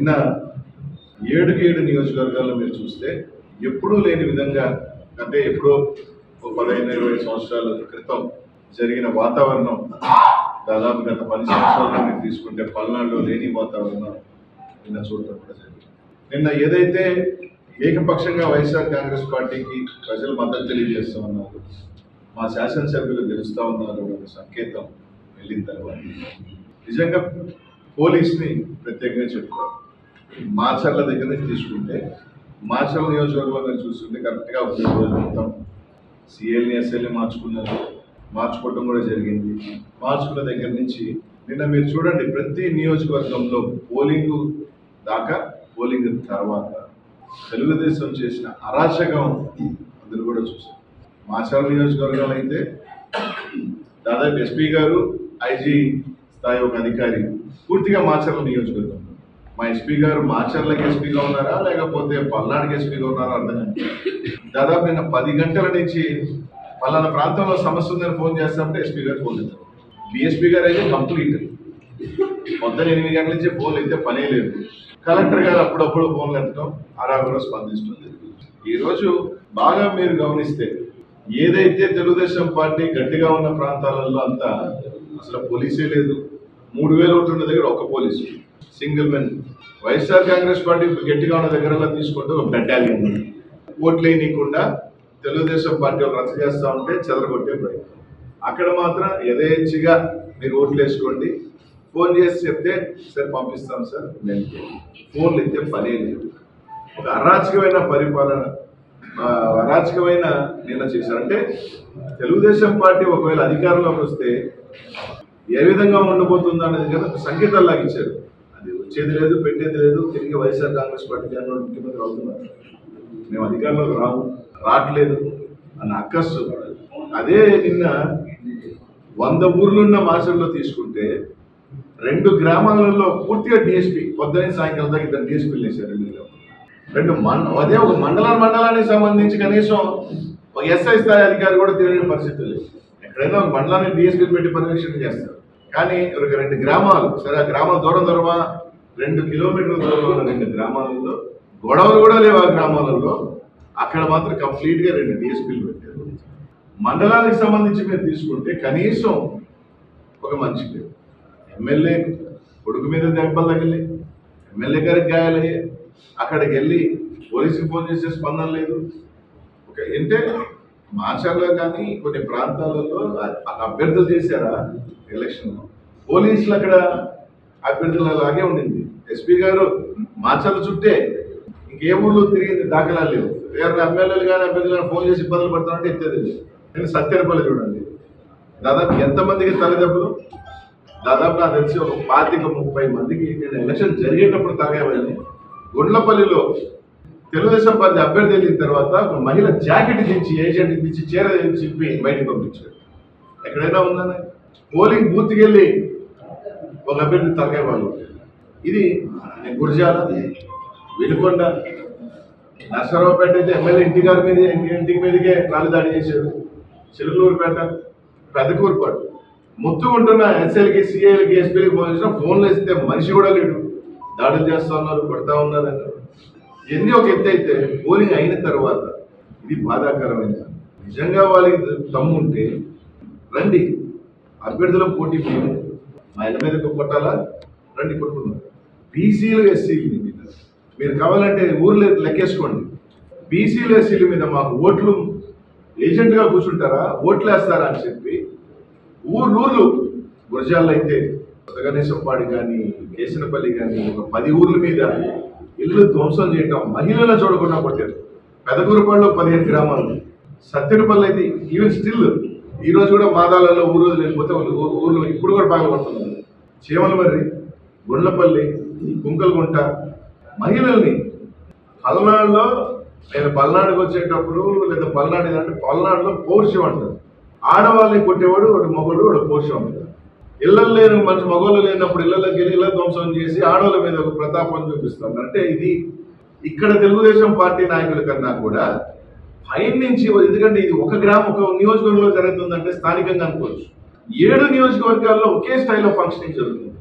నిన్న ఏడుకి ఏడు నియోజకవర్గాల్లో మీరు చూస్తే ఎప్పుడూ లేని విధంగా అంటే ఎప్పుడో ఒక పదహైదు ఇరవై సంవత్సరాల క్రితం జరిగిన వాతావరణం దాదాపు గత పది సంవత్సరాలుగా మీరు తీసుకుంటే పల్నాడులో లేని వాతావరణం నిన్న చూడటం కూడా జరిగింది నిన్న ఏదైతే ఏకపక్షంగా వైఎస్ఆర్ కాంగ్రెస్ పార్టీకి ప్రజలు మద్దతు తెలియజేస్తూ ఉన్నారు మా శాసనసభ్యులు గెలుస్తూ ఉన్నారు అనే సంకేతం వెళ్ళిన తర్వాత నిజంగా పోలీస్ని ప్రత్యేకంగా చెప్తారు మాచర్ల దగ్గర నుంచి తీసుకుంటే మాచర్ల నియోజకవర్గంలో మీరు చూస్తుంటే కరెక్ట్గా ఒక రోజు మొత్తం సిఎల్ని ఎస్ఎల్ని మార్చుకున్నారు మార్చుకోవడం కూడా జరిగింది మార్చుకున్న దగ్గర నుంచి నిన్న మీరు చూడండి ప్రతి నియోజకవర్గంలో పోలింగ్ దాకా పోలింగ్ తర్వాత తెలుగుదేశం చేసిన అరాచకం అందరూ కూడా చూసారు మాచర్ల నియోజకవర్గంలో అయితే దాదాపు ఎస్పీ గారు ఐజీ స్థాయి ఒక అధికారి పూర్తిగా మాచర్ల నియోజకవర్గం మా ఎస్పీ గారు మాచర్లకి ఎస్పీగా ఉన్నారా లేకపోతే పల్నాడుకి ఎస్పీగా ఉన్నారా అర్థం కాదు దాదాపు నిన్న పది గంటల నుంచి పలానా ప్రాంతంలో సమస్య ఉందని ఫోన్ చేస్తామంటే ఎస్పీ గారు ఫోన్ చేస్తారు డిఎస్పీ గారు అయితే కంప్లీట్ పొద్దున ఎనిమిది గంటల నుంచి ఫోన్ అయితే పనే లేదు కలెక్టర్ గారు అప్పుడప్పుడు ఫోన్లు ఎత్తడం అలా కూడా స్పందిస్తుంది ఈరోజు బాగా మీరు గమనిస్తే ఏదైతే తెలుగుదేశం పార్టీ గట్టిగా ఉన్న ప్రాంతాలలో అంతా అసలు పోలీసే లేదు మూడు వేలు ఓట్లు ఉన్న దగ్గర ఒక police single men YSR Congress party గట్టిగా ఉన్న దగ్గర తీసుకుంటే ఒక బెటాలియన్ ఉంది ఓట్లు వేయనీయకుండా తెలుగుదేశం పార్టీ వాళ్ళు రద్దు చేస్తూ ఉంటే చెదరగొట్టే ప్రయత్నం అక్కడ మాత్రం యథేచ్ఛగా మీరు ఓట్లు వేసుకోండి ఫోన్ చేసి చెప్తే సార్ పంపిస్తాం సార్ నేను ఫోన్లు ఎత్తే పనే లేదు ఒక అరాచకమైన పరిపాలన ఆ, అరాచకమైన నిన్న చేశారు అంటే తెలుగుదేశం పార్టీ ఒకవేళ అధికారంలోకి వస్తే ఏ విధంగా ఉండబోతుందో అనేది కదా సంకేతాల్లాగా ఇచ్చారు అది వచ్చేది లేదు పెట్టేది లేదు తిరిగి వైఎస్ఆర్ కాంగ్రెస్ పార్టీ జగన్ ముఖ్యమంత్రి అవుతున్నారు మేము అధికారంలోకి రాము రావట్లేదు అన్న అక్కస్సు అదే నిన్న వంద ఊర్లున్న మాసంలో తీసుకుంటే రెండు గ్రామాలలో పూర్తిగా డిఎస్పీ పొద్దున సాయంకాలం దాకా ఇద్దరు డిఎస్పీలు వేశారు రెండు గ్రామాలు. రెండు మండ అదే ఒక మండల మండలానికి సంబంధించి కనీసం ఒక ఎస్ఐ స్థాయి అధికారి కూడా తెలియని పరిస్థితి లేదు ఎక్కడైనా ఒక మండలాన్ని డిఎస్పీ పెట్టి పర్యవేక్షణ చేస్తారు కానీ ఒక రెండు గ్రామాలు సరే ఆ గ్రామాలు దూరం దూరమా రెండు కిలోమీటర్ల దూరంలో ఉన్న రెండు గ్రామాలలో గొడవలు కూడా లేవు ఆ గ్రామాలలో అక్కడ మాత్రం కంప్లీట్గా రెండు డిఎస్పీలు పెట్టారు మండలానికి సంబంధించి మీరు తీసుకుంటే కనీసం ఒక మనిషి లేవు ఎమ్మెల్యే కొడుకు మీద దెబ్బలు తగిలి ఎమ్మెల్యే గారికి గాయాలయ్యాయి అక్కడికి వెళ్ళి పోలీసుకి ఫోన్ చేసే స్పందన లేదు ఒక అంటే మాచర్లో కానీ కొన్ని ప్రాంతాలలో అ- అభ్యర్థులు చేశారా ఎలక్షన్లో పోలీసులు అక్కడ అభ్యర్థులు అలాగే ఉండింది ఎస్పీ గారు మాచర్ల చుట్టే ఇంకే ఊర్లో తిరిగింది దాఖలాలు లేవు వేరే ఎమ్మెల్యేలు కానీ అభ్యర్థులు కానీ ఫోన్ చేసి ఇబ్బందులు పడుతున్నారంటే ఎత్తేది లేదు నేను సత్యనపల్లి చూడండి దాదాపు ఎంతమందికి తల్లిదెబ్బలు దాదాపు నాకు తెలిసి ఒక పాతిక ముప్పై మందికి నేను ఎలక్షన్ జరిగేటప్పుడు తాగేవాడిని గుండ్లపల్లిలో తెలుగుదేశం పార్టీ అభ్యర్థి వెళ్ళిన తర్వాత ఒక మహిళ జాకెట్ దించి ఏజెంట్ దించి చీర చింపి బయటికి పంపించాడు ఎక్కడైనా ఉందని పోలింగ్ బూత్కి వెళ్ళి ఒక అభ్యర్థి తాగేవాళ్ళు ఇది నేను గురజాల వెలుకొండ నర్సరావుపేట అయితే ఎమ్మెల్యే ఇంటి గారి మీద ఇంటి- ఇంటికి మీదకే రాళ్ళు దాడి చేశాడు చిలుకూరుపేట పెద్దకూరుపాటు ముత్తు ఉంటున్న ఎస్ఎల్కి సిఐలకి ఎస్పీలకి ఫోన్ చేసినా ఫోన్లు వేస్తే మనిషి కూడా లేడు దాడులు చేస్తా ఉన్నారు కొడతా ఉన్నారు అన్నారు ఎన్ని ఒక ఎత్తు అయితే పోలింగ్ అయిన తర్వాత ఇది బాధాకరమైన నిజంగా వాళ్ళకి దమ్ము ఉంటే రండి అభ్యర్థుల పోటీ మేము మా ఇళ్ళ మీద కొట్టాలా రండి కొట్టుకుందాం బీసీలు ఎస్సీలు మీద మీరు కావాలంటే ఊర్లో లెక్కేసుకోండి బీసీలు ఎస్సీల మీద మాకు ఓట్లు ఏజెంట్గా కూర్చుంటారా ఓట్లు వేస్తారా అని చెప్పి ఊర్లు ఊర్లు గురజాల్లో అయితే గణేశంపాడి కానీ కేసనపల్లి కానీ ఒక పది ఊర్ల మీద ఇల్లు ధ్వంసం చేయటం మహిళలను చూడకుండా కొట్టారు పెదకూరుపాడులో పదిహేను గ్రామాలు సత్తెనపల్లి అయితే ఈవెన్ స్టిల్ ఈ రోజు కూడా మాదాలలో ఊరు లేకపోతే ఊర్లో ఇప్పుడు కూడా బాగా పడుతున్నారు చీమలమర్రి గుండ్లపల్లి కుంకలగుంట మహిళల్ని పల్నాడులో నేను పల్నాడుకి వచ్చేటప్పుడు లేదా పల్నాడు అంటే పల్నాడులో పౌరుషం అంటారు ఆడవాళ్ళని కొట్టేవాడు వాడు మగవాడు వాడు పౌరుషం అంటారు ఇళ్ళల్లో లేని మనిషి మగవాళ్ళు లేనప్పుడు ఇళ్ళలోకి వెళ్ళి ఇళ్ళ ధ్వంసం చేసి ఆడవాళ్ళ మీద ఒక ప్రతాపం చూపిస్తారు అంటే ఇది ఇక్కడ తెలుగుదేశం పార్టీ నాయకుల కన్నా కూడా పైన నుంచి ఎందుకంటే ఇది ఒక గ్రామం ఒక నియోజకవర్గంలో జరుగుతుందంటే స్థానికంగా అనుకోవచ్చు ఏడు నియోజకవర్గాల్లో ఒకే స్టైల్లో ఫంక్షనింగ్ జరుగుతుంది